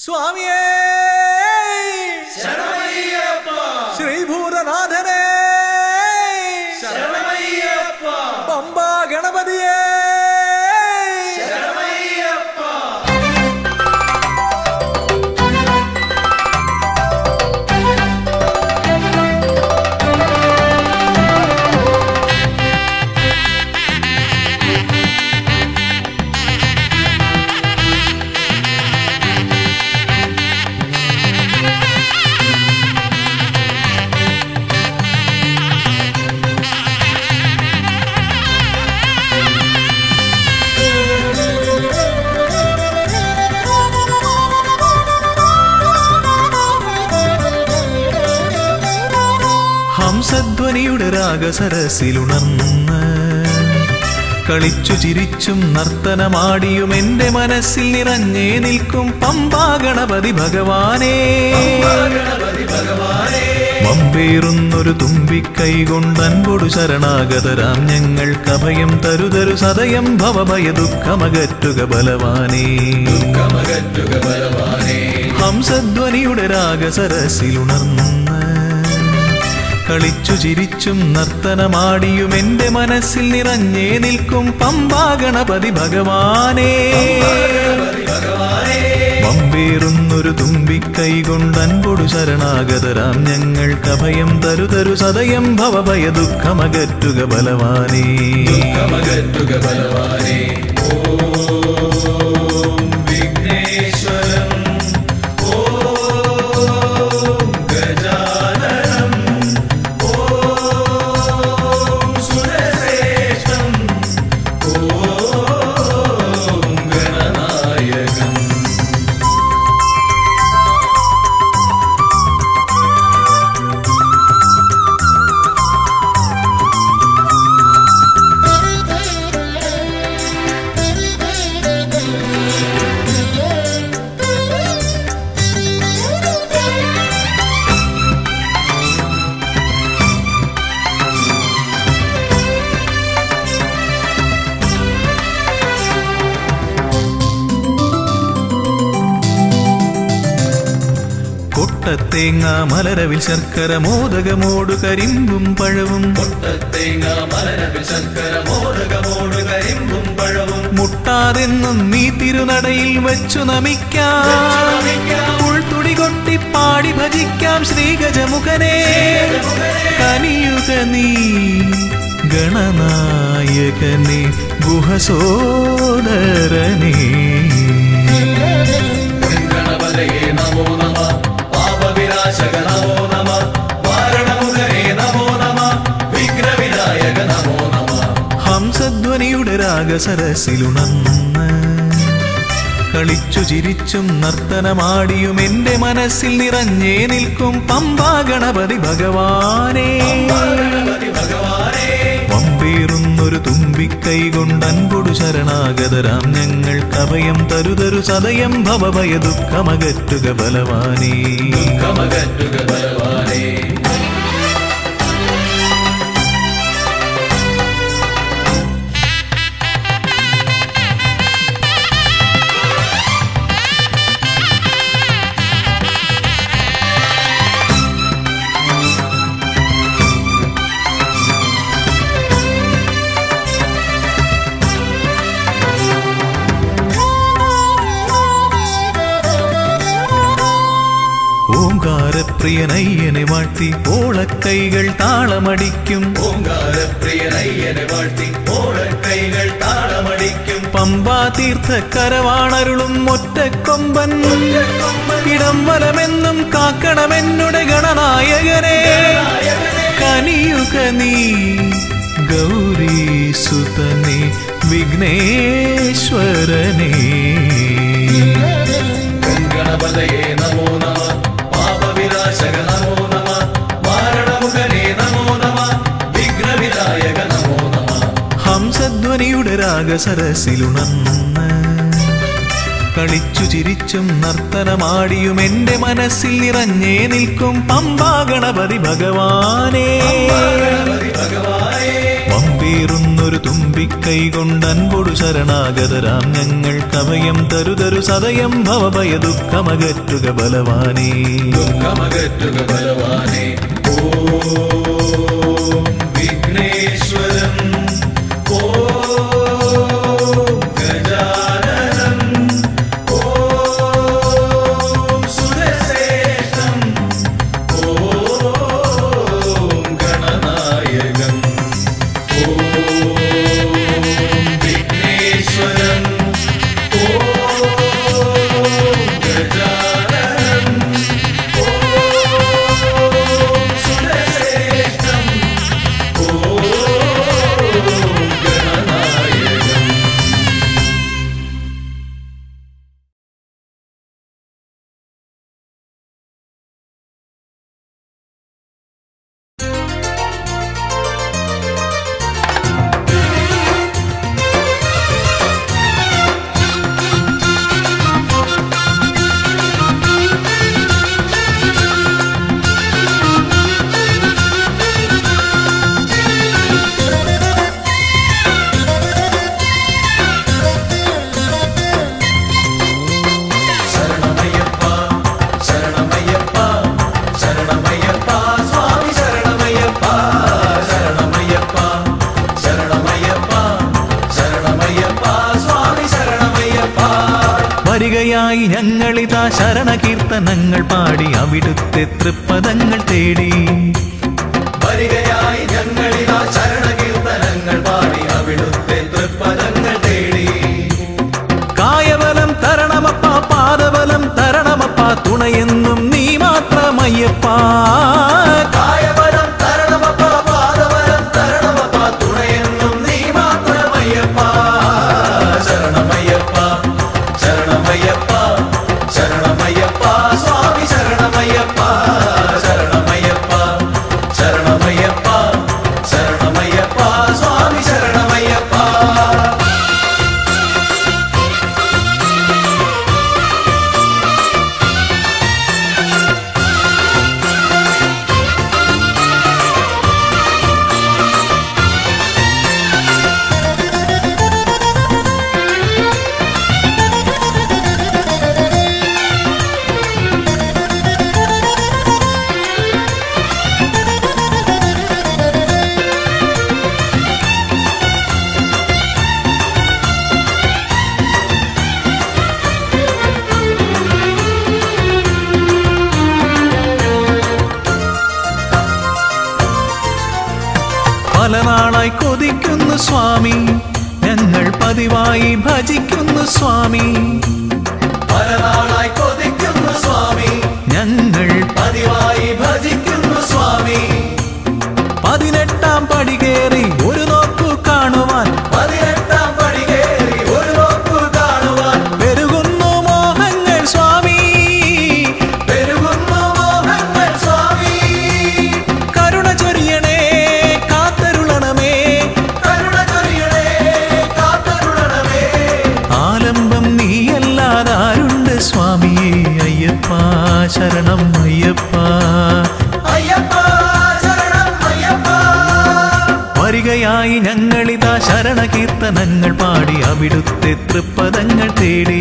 സ്വാമിയേ ശ്രീഭൂതനാഥനെ പമ്പ ഗണപതിയേ ഹംസധ്വനിയുടെ രാഗസരസിലുണർന്ന് കളിച്ചു ചിരിച്ചും നർത്തനമാടിയും എന്റെ മനസ്സിൽ നിറഞ്ഞേ നിൽക്കും പമ്പാ ഗണപതി ഭഗവാനേ വമ്പേറുന്നൊരു തുമ്പിക്കൈ കൊണ്ടൻപൊടു ശരണാഗതരാം ഞങ്ങൾക്ക് അഭയം തരുതരു സദയം ഭവഭയ ദുഃഖമകറ്റുക ബലവാനേ ഹംസധ്വനിയുടെ രാഗസരസിലുണർന്ന് കളിച്ചു ചിരിച്ചും നർത്തനമാടിയും എന്റെ മനസ്സിൽ നിറഞ്ഞേ നിൽക്കും പമ്പാ ഗണപതി ഭഗവാനേ വമ്പേറുന്നൊരു തുമ്പിക്കൈ കൊണ്ടൻപൊടു ശരണാഗതരാം ഞങ്ങൾക്ക് അഭയം തരുതരു സദയം ഭവഭയ ദുഃഖമകറ്റുക ബലവാനേ കൊട്ടത്തേങ്ങ മലരവിൽ ശർക്കര മോദകമോടു കരിമ്പും പഴവും മുട്ടാതെന്നും നീ തിരുനടയിൽ വെച്ചു നമിക്കാം ഉൾത്തുടി കൊട്ടി പാടി ഭജിക്കാം ശ്രീഗജമുഖനെ കനിയുക നീ ഗണനായകനെ ഗുഹസോദരനേ ഹംസധ്വനിയുടെ രാഗസരസിലുണർന്ന് കളിച്ചു ചിരിച്ചും നർത്തനമാടിയും എന്റെ മനസ്സിൽ നിറഞ്ഞേ നിൽക്കും പമ്പാ ഗണപതി ഭഗവാനേ വമ്പേറുന്നൊരു തുമ്പിക്കൈ കൊണ്ടൻപൊടു ശരണാഗതരാം ഞങ്ങൾക്ക് അഭയം തരുതരു സദയം ഭവഭയ ദുഃഖമകറ്റുക ബലവാനേ ഓങ്കാരപ്രിയനയ്യനെ വാഴ്ത്തി ഓളക്കൈകൾ താളമടിക്കും പമ്പാ തീർത്ഥക്കരവാണരുളും ഒറ്റക്കൊമ്പൻ ഇടം വലമെന്നും കാക്കണമെന്നുടെ ഗണനായകനെ കനിയുക നീ ഗൗരീ സുതനെ വിഘ്നേശ്വരനേ ഗണപതയേ നമോ നമ പാപവിനാശക നമോ നമ മാരണമുഖനേ നമോ നമ വിഘ്നവിനായക നമോ നമ ഹംസധ്വനിയുടെ രാഗസരസിലുണർന്ന് കളിച്ചു ചിരിച്ചും നർത്തനമാടിയും എന്റെ മനസ്സിൽ നിറഞ്ഞേ നിൽക്കും പമ്പാ ഗണപതി ഭഗവാനേ ഭഗവാനേ വമ്പേറുന്നൊരു തുമ്പിക്കൈ കൊണ്ടൻപൊടു ശരണാഗതരാം ഞങ്ങൾ കവയം തരുതരു സദയം ഭവഭയ ദുഃഖമകറ്റുക ബലവാനേ ദുഃഖമകറ്റുക ബലവാനെ ഓം വിഘ്നേശ്വരൻ ഓം ഗജാനനം ഓം സുരശ്രേഷ്ഠം ഓം ഗണനായകൻ ഓം വിഘ്നേശ്വരൻ ഓം ഗജാനനം സുരശ്രേഷ്ഠം ഓം ഗണനായകൻ ശരണമയ്യപ്പ ശരണമയ്യപ്പ ശരണമയ്യപ്പ സ്വാമി ശരണമയ്യപ്പ ശരണമയ്യപ്പ ശരണമയ്യപ്പ ശരണമയ്യപ്പ സ്വാമി ശരണമയ്യപ്പ വരികയായി ഞങ്ങളിതാ ശരണകീർത്തനങ്ങൾ പാടി അവിടുത്തെ തൃപ്പദങ്ങൾ തേടി വരികയായി ഞങ്ങളിതാ ശരണകീർത്തനങ്ങൾ പാടി അവിടുത്തെ തൃപ്പദങ്ങൾ തേടി കായബലം തരണമപ്പ പാദബലം തരണമപ്പ തുണയെന്നും നീ മാത്രമയ്യപ്പ കായവരം തരണമപ്പ പാദവരം തരണമപ്പ തുണയെന്നും നീ മാത്രമയ്യപ്പ ശരണമയ്യപ്പ ശരണമയ്യപ്പ ശരണമയ്യപ്പ സ്വാമി ശരണമയ്യപ്പ ശരണമയ്യപ്പ ശരണമയ്യപ്പ ശരണമയ്യപ്പ സ്വാമി ശരണമയ്യപ്പ പല നാളായി കൊതിക്കുന്നു സ്വാമി ഞങ്ങൾ പതിവായി ഭജിക്കുന്നു സ്വാമി പല നാളായി കൊതിക്കുന്നു സ്വാമി ഞങ്ങൾ പതിവായി ഭജിക്കുന്നു സ്വാമി പതിനെട്ടാം പടി കയറി ഒരു നോക്കു കാണുവാൻ പതിനെട്ടാം പടി കയറി ഒരു നോക്കു കാണുവാൻ പെരുകുന്നു മോഹങ്ങൾ സ്വാമി പെരുകുന്നു മോഹങ്ങൾ സ്വാമി കരുണ ചൊരിയണേ കാത്തരുളണമേ കരുണ ചൊരിയണേ കാത്തരുളണമേ ആലംബം നീയല്ലാതാരുണ്ട് സ്വാമിയേ അയ്യപ്പ ശരണം അയ്യപ്പ അയ്യപ്പ ശരണം അയ്യപ്പ വരികയായി ഞങ്ങളിതാ ശരണകീർത്തനങ്ങൾ പാടി അവിടുത്തെ തൃപ്പദങ്ങൾ തേടി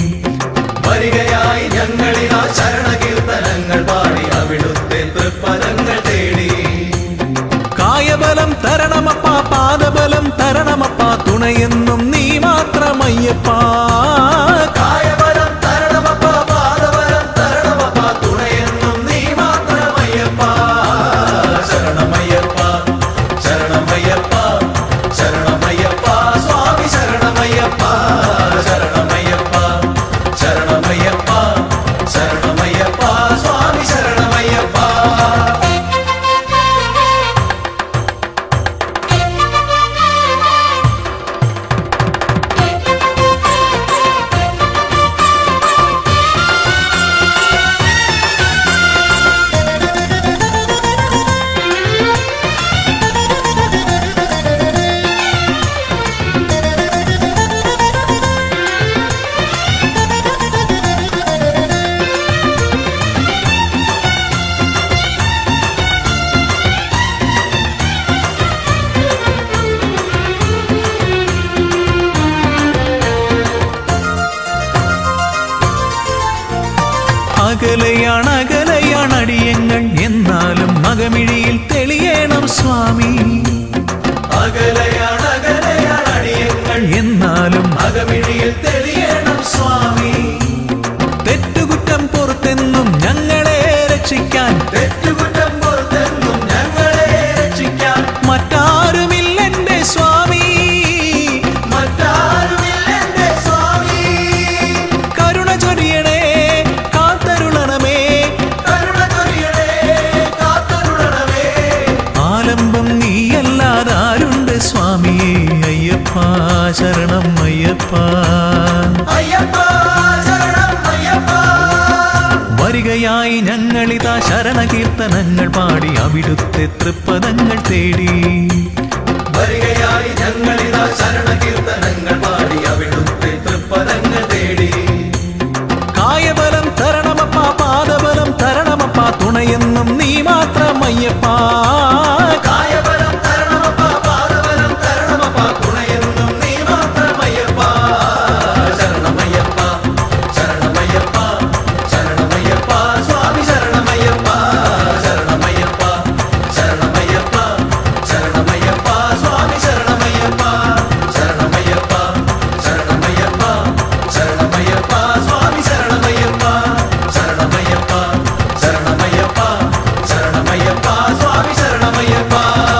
വരികയായി ഞങ്ങളിതാ ശരണകീർത്തനങ്ങൾ പാടി അവിടുത്തെ തൃപ്പദങ്ങൾ തേടി കായബലം തരണമപ്പ പാദബലം തരണമപ്പ തുണയെന്നും നീ മാത്രമയ്യപ്പ കായവരം തരണമപ്പ പാദവരം തരണമപ്പ തുണയെന്നും നീ മാത്രമയ്യപ്പ ശരണമയ്യപ്പ ശരണമയ്യപ്പ ശരണമയ്യപ്പ സ്വാമി ശരണമയ്യപ്പ ശരണമയ്യപ്പ ശരണമയ്യപ്പ ശരണമയ്യപ്പ സ്വാമി ശരണമയ്യപ്പ Thank അകലെയാണ് അകലെയാണ് അടിയങ്ങൾ എന്നാലും മകമിഴിയിൽ തെളിയണം സ്വാമി അകലെയാണ് അകലെയാണ് അടിയങ്ങൾ എന്നാലും അകമിഴിയിൽ തെളിയണം സ്വാമി തെറ്റുകുറ്റം പുറത്തെന്നും ഞങ്ങളെ രക്ഷിക്കാൻ തെറ്റുകുറ്റം പുറത്തെന്നും ഞങ്ങളെ രക്ഷിക്കാൻ മറ്റാരുമില്ലെന്റെ സ്വാമി മറ്റാരുമില്ലെന്റെ സ്വാമി കരുണ ചൊരിയണേ കാത്തരുളണമേ കരുണ ചൊരിയണേ കാത്തരുളണമേ ആലംബം നീയല്ലാതാരുണ്ട് സ്വാമിയേ അയ്യപ്പ ശരണം അയ്യപ്പ അയ്യപ്പ ശരണം അയ്യപ്പ വരികയായി ഞങ്ങളിതാ ശരണകീർത്തനങ്ങൾ പാടി അവിടുത്തെ തൃപ്പദങ്ങൾ തേടി വരികയായി ഞങ്ങളിതാ ശരണകീർത്തനങ്ങൾ പാടി അവിടുത്തെ തൃപ്പദങ്ങൾ തേടി കായബലം തരണമപ്പ പാദബലം തരണമപ്പ തുണയെന്നും നീ മാത്രം അയ്യപ്പ കായബലം തരണമപ്പ പാദബലം തരണമപ്പ തുണയെന്നും നീ മാത്രമയ്യപ്പ ശരണമയ്യപ്പ ശരണമയ്യപ്പ ശരണമയ്യപ്പ സ്വാമി ശരണമയ്യപ്പ ശരണമയ്യപ്പ ശരണമയ്യപ്പ ശരണമയ്യപ്പ സ്വാമി ശരണമയ്യപ്പ ശരണമയ്യപ്പ ശരണമയ്യപ്പ ശരണമയ്യപ്പ സ്വാമി ശരണമയ്യപ്പ ശരണമയ്യപ്പ ശരണമയ്യപ്പ ശരണമയ്യപ്പ സ്വാമി ശരണമയ്യപ്പ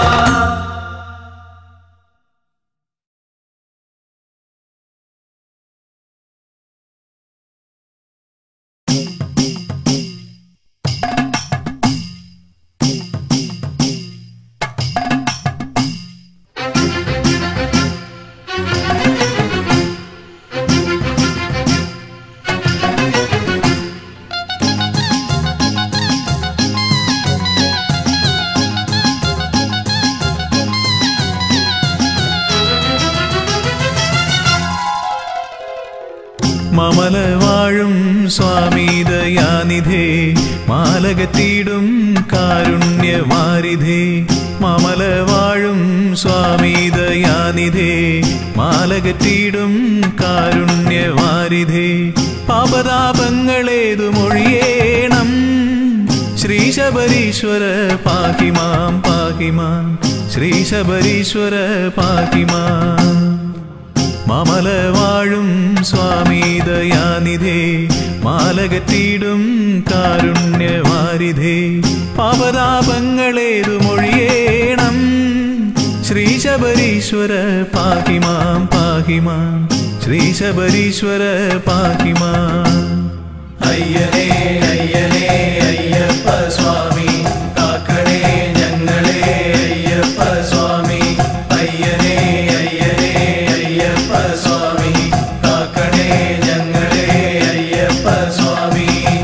മമല വാഴും സ്വാമി ദയാനിധേ മാലകത്തിടും കാരുണ്യവാരിധേ മമല വാഴും സ്വാമി ദയാനിധേ മാലകത്തിടും കാരുണ്യവാരിധേ പാപതാപങ്ങളേതു മൊഴിയേണം ശ്രീ ശബരീശ്വര പാഹിമാം പാഹിമാം ശ്രീ ശബരീശ്വര പാഹിമാം മമല വാഴും സ്വാമി ദയാനിധേ മാലകത്തിടും കാരുണ്യവാരിധേ പാപതാപങ്ങളേതു മൊഴിയേണം ശ്രീ ശബരീശ്വര പാഹിമാം പാഹിമാം ശ്രീ ശബരീശ്വര പാഹിമാം അയ്യനേ അയ്യനേ അയ്യപ്പ സ്വാമി കാക്കണേ ഞങ്ങളെ അയ്യപ്പ സ്വാമി അയ്യനേ അയ്യനേ അയ്യപ്പ സ്വാമി കാക്കണേ ഞങ്ങളെ അയ്യപ്പ സ്വാമി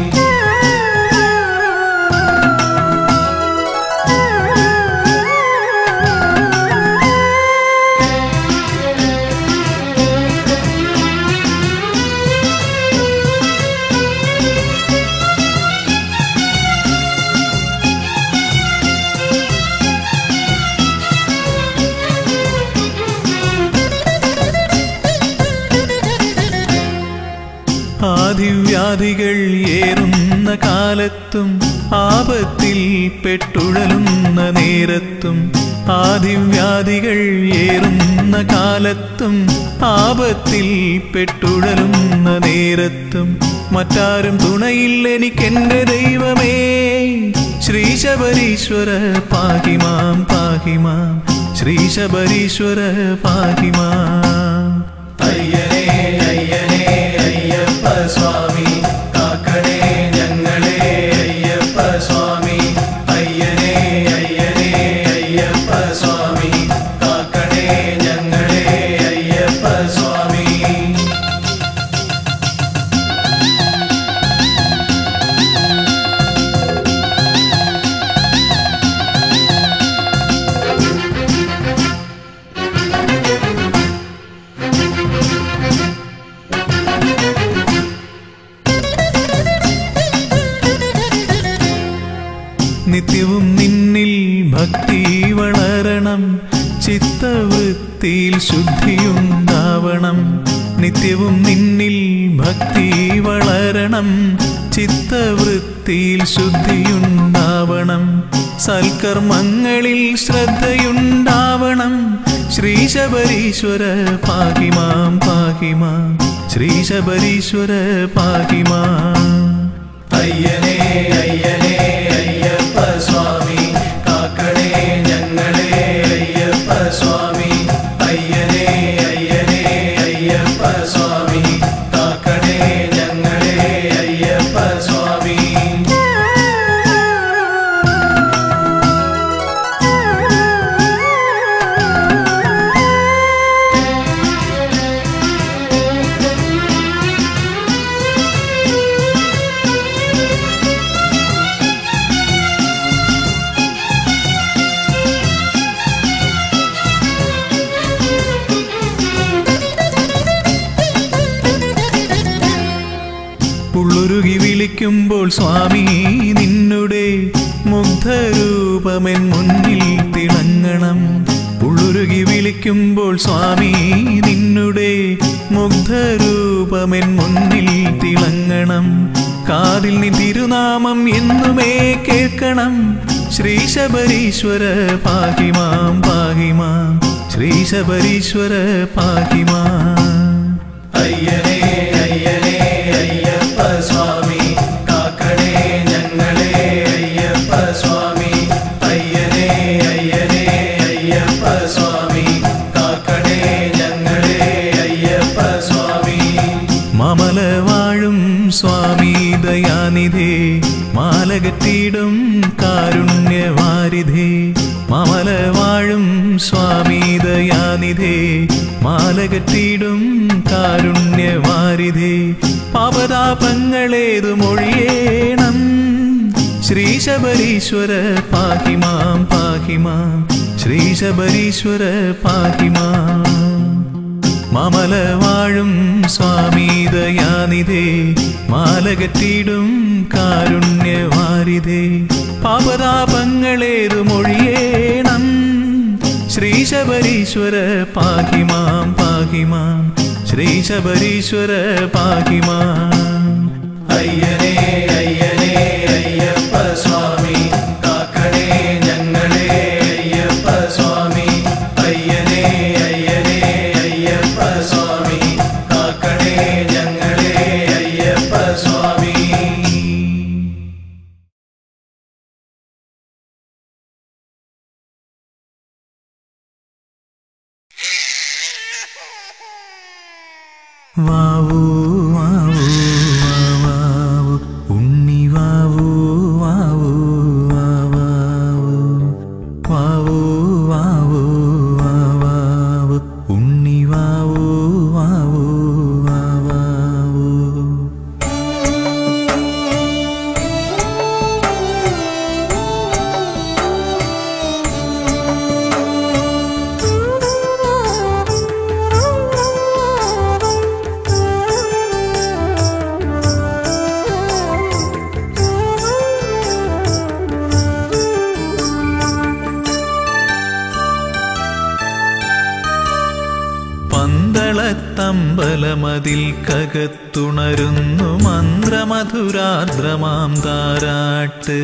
ആദിവ്യാധികൾ ഏറുന്ന കാലത്തും ആപത്തിൽ പെട്ടുഴലുന്ന നേരത്തും ആദിവ്യാധികൾ ഏറുന്ന കാലത്തും ആപത്തിൽ പെട്ടുഴലുന്ന നേരത്തും മറ്റാരും തുണയില്ലെനിക്കെന്റെ ദൈവമേ ശ്രീ ശബരീശ്വര പാഹിമാം പാഹിമാം ശ്രീ ശബരീശ്വര പാഹിമാം അയ്യനേ അയ്യനേ അയ്യപ്പ സ്വാമി കാക്കണേ ഞങ്ങളെ അയ്യപ്പ സ്വാമി അയ്യനേ അയ്യനേ അയ്യപ്പ സ്വാമി കാക്കണേ ഞങ്ങളെ അയ്യപ്പ സ്വാമി നിത്യവും നിന്നിൽ ഭക്തി വളരണം ചിത്തവൃത്തിയിൽ ശുദ്ധിയുണ്ടാവണം നിത്യവും നിന്നിൽ ഭക്തി വളരണം ചിത്തവൃത്തിയിൽ ശുദ്ധിയുണ്ടാവണം സൽക്കർമ്മങ്ങളിൽ ശ്രദ്ധയുണ്ടാവണം ശ്രീശബരീശ്വര പാഹിമാം പാഹിമാം ശ്രീശബരീശ്വര പാഹിമാം അയ്യനേ അയ്യനേ അയ്യപ്പ സ്വാമി കാക്കണേ ഞങ്ങളെ അയ്യപ്പ സ്വാമി അയ്യനേ അയ്യനേ അയ്യപ്പ സ്വാമി കാക്കണേ ഞങ്ങളെ അയ്യപ്പ സ്വാമി ഉള്ളുരുകി വിളിക്കുമ്പോൾ സ്വാമി നിന്നുടെ മുഗ്ധരൂപമെൻ മുന്നിൽ തിളങ്ങണം ഉള്ളുരുകി വിളിക്കുമ്പോൾ സ്വാമി നിന്നുടെ മുഗ്ധരൂപമെൻ മുന്നിൽ തിളങ്ങണം കാതിൽ നീ തിരുനാമം എന്നുമേ കേൾക്കണം ശ്രീശബരീശ്വര പാഹിമാം പാഹിമാം ശ്രീശബരീശ്വര പാഹിമാം അയ്യനേ അയ്യനേ അയ്യപ്പ സ്വാമി കാക്കണേ ഞങ്ങളെ അയ്യപ്പ സ്വാമി അയ്യനേ അയ്യനേ അയ്യപ്പ സ്വാമി കാക്കണേ ഞങ്ങളെ അയ്യപ്പ സ്വാമി മമല വാഴും സ്വാമി ദയാനിധേ മാലകത്തിയിടും കാരുണ്യവാരിധേ മമല വാഴും സ്വാമി ദയാനിധേ മാലകത്തിയിടും കാരുണ്യവാരിധേ പാപതാപങ്ങളേതു മൊഴിയേണം ശ്രീശബരീശ്വര പാഹിമാം പാഹിമാം ശ്രീശബരീശ്വര പാഹിമാം മമല വാഴും സ്വാമി ദയാനിധേ മാലകറ്റിടും കാരുണ്യവാരിധേ പാപതാപങ്ങളേതു മൊഴിയേണം ശ്രീശബരീശ്വര പാഹിമാം പാഹിമാം ശ്രീശബരീശ്വര പാഹിമാം അയ്യനേ അയ്യനേ അയ്യപ്പ സ്വാമി കാക്കണേ ഞങ്ങളെ അയ്യപ്പ സ്വാമി അയ്യനേ അയ്യനേ അയ്യപ്പ സ്വാമി കാക്കണേ ഞങ്ങളെ അയ്യപ്പ സ്വാമി വാവൂ വാവൂ വാവാവൂ ഉണ്ണി വാവൂ വാവൂ വാവാവൂ വാവൂ വാവൂ വാവാവൂ ഉണ്ണി വാവൂ വാവൂ വാവാവൂ പന്തളത്തമ്പലമതിൽ കകത്തുണരുന്നു മന്ത്രമധുരാദ്രമാം താരാട്ട്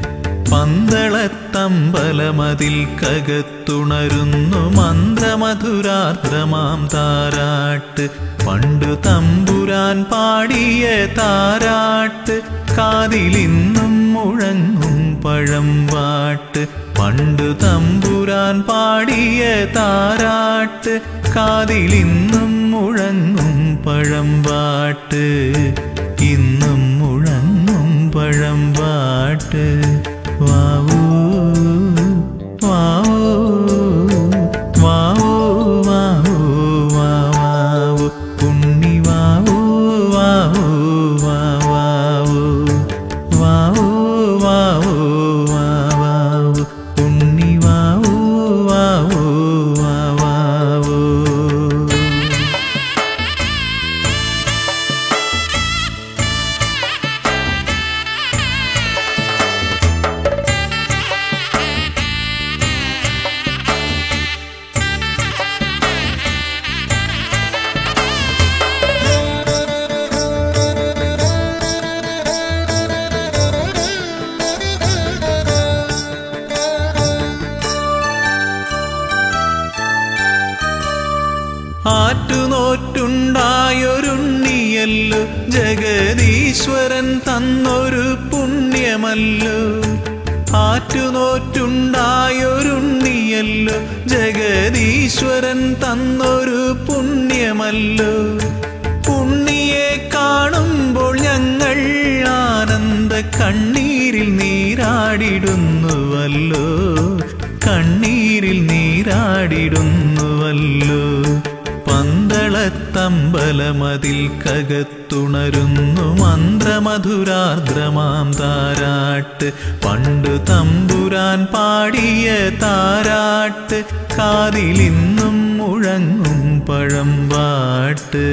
പന്തളത്തമ്പലമതിൽ കകത്തുണരുന്നു മന്ത്രമധുരാദ്രമാം താരാട്ട് പണ്ടു തമ്പുരാൻ പാടിയ താരാട്ട് കാതിലിന്നും മുഴങ്ങും പഴം പാട്ട് പണ്ടു തമ്പുരാൻ പാടിയ താരാട്ട് കാതിലിന്നും മുഴങ്ങും പഴം പാട്ട് ഇന്നും മുഴങ്ങും പഴം പാട്ട് വാവൂ വാവൂ വാവൂ വാവൂ വാവാവൂ ഉണ്ണി വാവൂ വാവൂ വാവാവൂ വാവൂ വാവൂ വാവാവൂ ഉണ്ണി വാവൂ വാവൂ വാവാവൂ ജഗദീശ്വരൻ തന്നൊരു പുണ്യമല്ലോ ആറ്റുനോറ്റുണ്ടായൊരുണ്ണിയല്ലോ ജഗദീശ്വരൻ തന്നൊരു പുണ്യമല്ലോ ഉണ്ണിയെ കാണുമ്പോൾ ഞങ്ങൾ ആനന്ദ കണ്ണീരിൽ നീരാടിടുന്നുവല്ലോ കണ്ണീരിൽ നീരാടിടുന്നുവല്ലോ പന്തളത്തമ്പലമതിൽ കകത്തുണരുന്നു മന്ത്രമധുരാർദ്രമാം താരാട്ട് പണ്ടു തമ്പുരാൻ പാടിയ താരാട്ട് കാതിലിന്നും മുഴങ്ങും പഴമ്പാട്ട്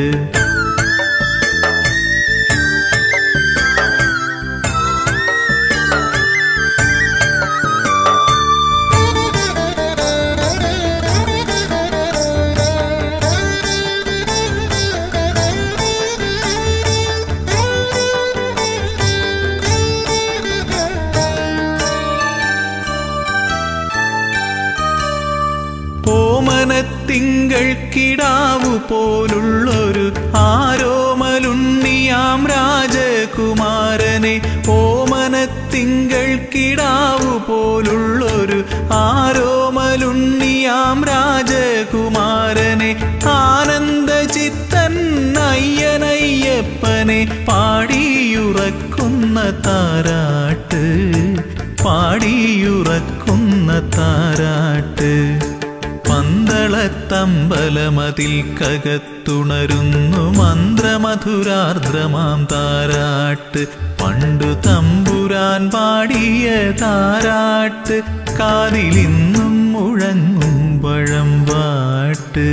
ഓമനത്തിങ്കൾ കിടാവു പോലുള്ളൊരു ആരോമലുണ്ണിയാം രാജകുമാരനെ ഓമനത്തിങ്കൾ കിടാവു പോലുള്ളൊരു ആരോമലുണ്ണിയാം രാജകുമാരനെ ആനന്ദ ചിത്തൻ അയ്യനയ്യപ്പനെ പാടിയുറക്കുന്ന താരാട്ട് പാടിയുറക്കുന്ന താരാട്ട് പന്തളത്തമ്പലമതിൽ കകത്തുണരുന്നു മന്ത്രമധുരാർദ്രമാം താരാട്ട് പണ്ടു തമ്പുരാൻ പാടിയ താരാട്ട് കാതിലിന്നും മുഴങ്ങും പഴമ്പാട്ട്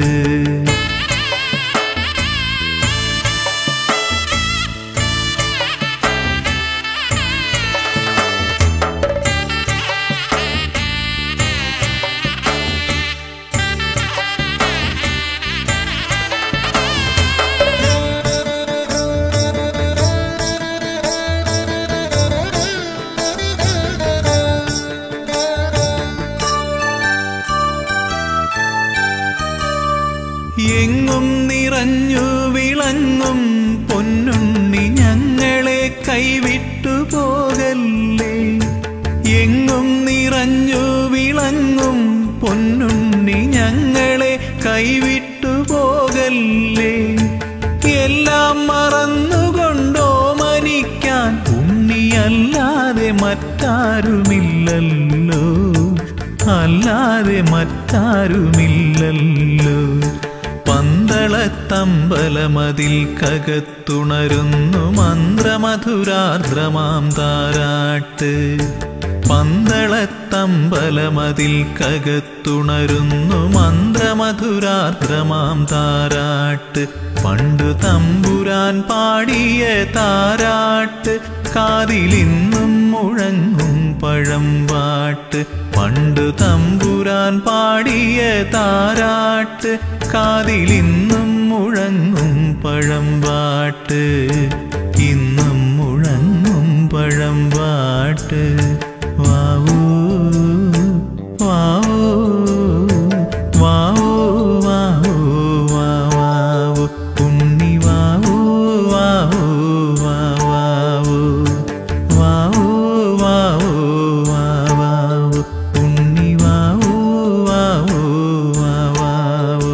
എങ്ങും നിറഞ്ഞു വിളങ്ങും പൊന്നുണ്ണി ഞങ്ങളെ കൈവിട്ടു പോകല്ലേ എങ്ങും നിറഞ്ഞു വിളങ്ങും പൊന്നുണ്ണി ഞങ്ങളെ കൈവിട്ടു പോകല്ലേ എല്ലാം മറന്നുകൊണ്ടോ മനിക്കാൻ ഉണ്ണിയല്ലാതെ മറ്റാരുമില്ലല്ലോ അല്ലാതെ മറ്റാരുമില്ലല്ലോ പന്തളത്തമ്പലമതിൽ കകത്തുണരുന്നു മന്ത്രമധുരാർദ്രമാം താരാട്ട് പന്തളത്തമ്പലമതിൽ കകത്തുണരുന്നു മന്ത്രമധുരാർദ്രമാം താരാട്ട് പണ്ടു തമ്പുരാൻ പാടിയ താരാട്ട് കാതിലിന്നും മുഴങ്ങും പഴമ്പാട്ട് പണ്ടു തമ്പുരാൻ പാടിയ താരാട്ട് കാതിലിന്നും മുഴങ്ങും പഴമ്പാട്ട് ഇന്നും മുഴങ്ങും പഴമ്പാട്ട് വാവൂ വാവൂ വാവൂ വാവൂ വാവൂ ഉണ്ണി വാവൂ വാവൂ വാവൂ വാവൂ വാവൂ വാവൂ ഉണ്ണി വാവൂ വാവൂ വാവൂ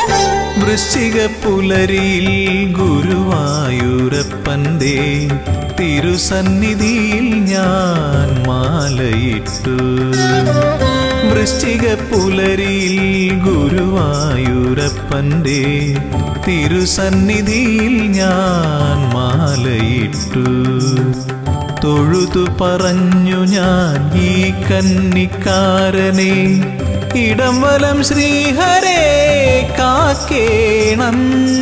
വൃശ്ചിക പുലരിയിൽ ഗുരുവായൂരപ്പന്റെ തിരുസന്നിധിയിൽ ഞാൻ മാലയിട്ടു വൃശ്ചിക പുലരിയിൽ ഗുരുവായൂരപ്പൻ്റെ തിരുസന്നിധിയിൽ ഞാൻ മാലയിട്ടു തൊഴുതു പറഞ്ഞു ഞാൻ ഈ കന്നിക്കാരനെ ഇടം വലം ശ്രീഹരേ കാക്കേണം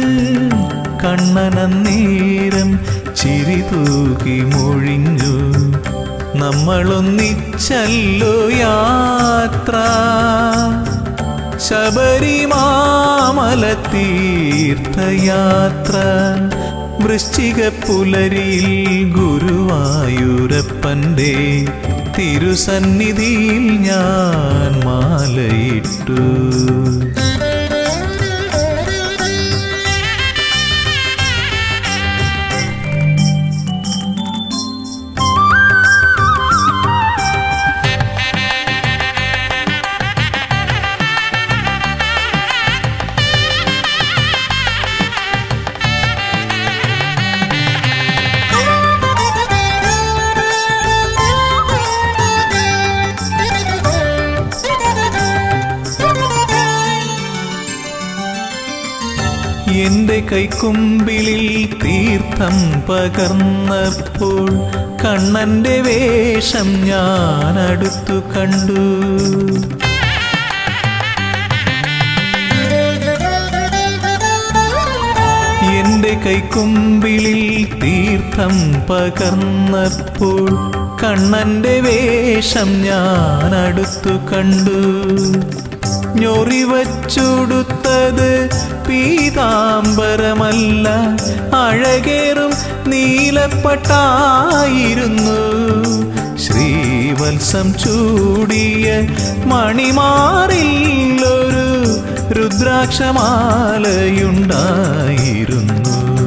കണ്ണനന്നേരം ചിരി തൂകി മൊഴിഞ്ഞു നമ്മളൊന്നിച്ചല്ലോ യാത്ര ശബരിമാമല തീർത്ഥയാത്ര വൃശ്ചിക പുലരിയിൽ ഗുരുവായൂരപ്പൻ്റെ തിരുസന്നിധിയിൽ ഞാൻ മാലയിട്ടു എന്റെ കൈക്കുമ്പിളിൽ തീർത്ഥം പകർന്നപ്പോൾ കണ്ണന്റെ വേഷം ഞാൻ അടുത്തു കണ്ടു എന്റെ കൈക്കുമ്പിളിൽ തീർത്ഥം പകർന്നപ്പോൾ കണ്ണന്റെ വേഷം ഞാൻ അടുത്തു കണ്ടു ഞൊറിവച്ചുടുത്തത് പീതാംബരമല്ല അഴകേറും നീലപ്പട്ടായിരുന്നു ശ്രീവത്സം ചൂടിയ മണിമാറിൽ ഒരു രുദ്രാക്ഷമാലയുണ്ടായിരുന്നു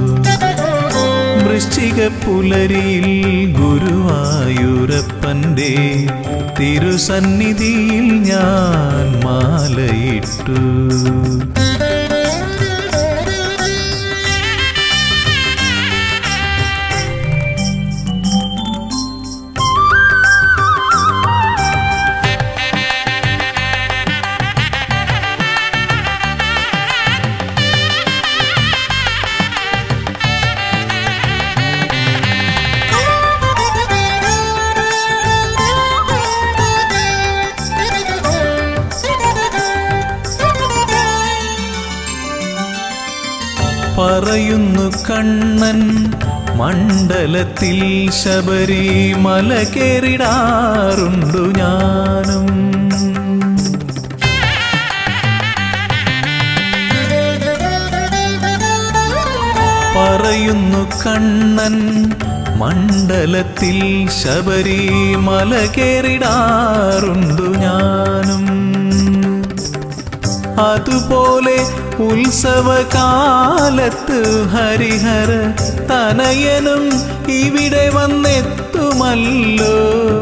വൃശ്ചിക പുലരിയിൽ ഗുരുവായൂരപ്പൻ്റെ തിരുസന്നിധിയിൽ ഞാൻ മാലയിട്ടു പറയുന്നു കണ്ണൻ മണ്ഡലത്തിൽ ശബരിമല കേറിടാറുണ്ടു ഞാനും പറയുന്നു കണ്ണൻ മണ്ഡലത്തിൽ ശബരിമല കേറിടാറുണ്ടു ഞാനും അതുപോലെ ഉത്സവകാലത്ത് ഹരിഹര തനയനും ഇവിടെ വന്നെത്തുമല്ലോ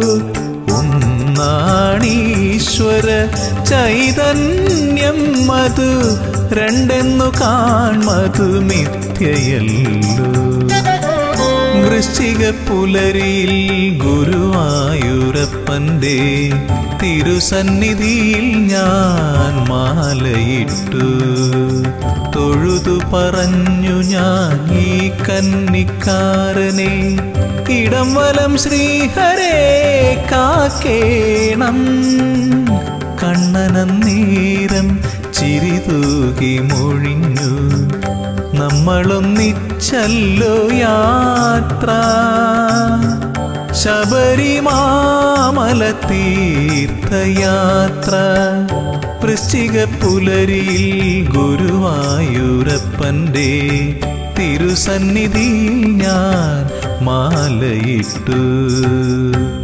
ഒന്നാണീശ്വര ചൈതന്യം മധു രണ്ടെന്നു കാൺമതു മിഥ്യയല്ലോ വൃശ്ചിക പുലരിയിൽ ഗുരുവായൂരപ്പൻ്റെ തിരുസന്നിധിയിൽ ഞാൻ മാലയിട്ടു തൊഴുതു പറഞ്ഞു ഞാൻ ഈ കന്നിക്കാരനെ ഇടം വലം ശ്രീഹരേ കാക്കേണം കണ്ണനന്നേരം ചിരി തൂകി മൊഴിഞ്ഞു നമ്മളൊന്നിച്ചല്ലോ യാത്ര ശബരിമാമല തീർത്ഥയാത്ര വൃശ്ചിക പുലരിയിൽ ഗുരുവായൂരപ്പൻ്റെ തിരുസന്നിധിയിൽ ഞാൻ മാലയിട്ടു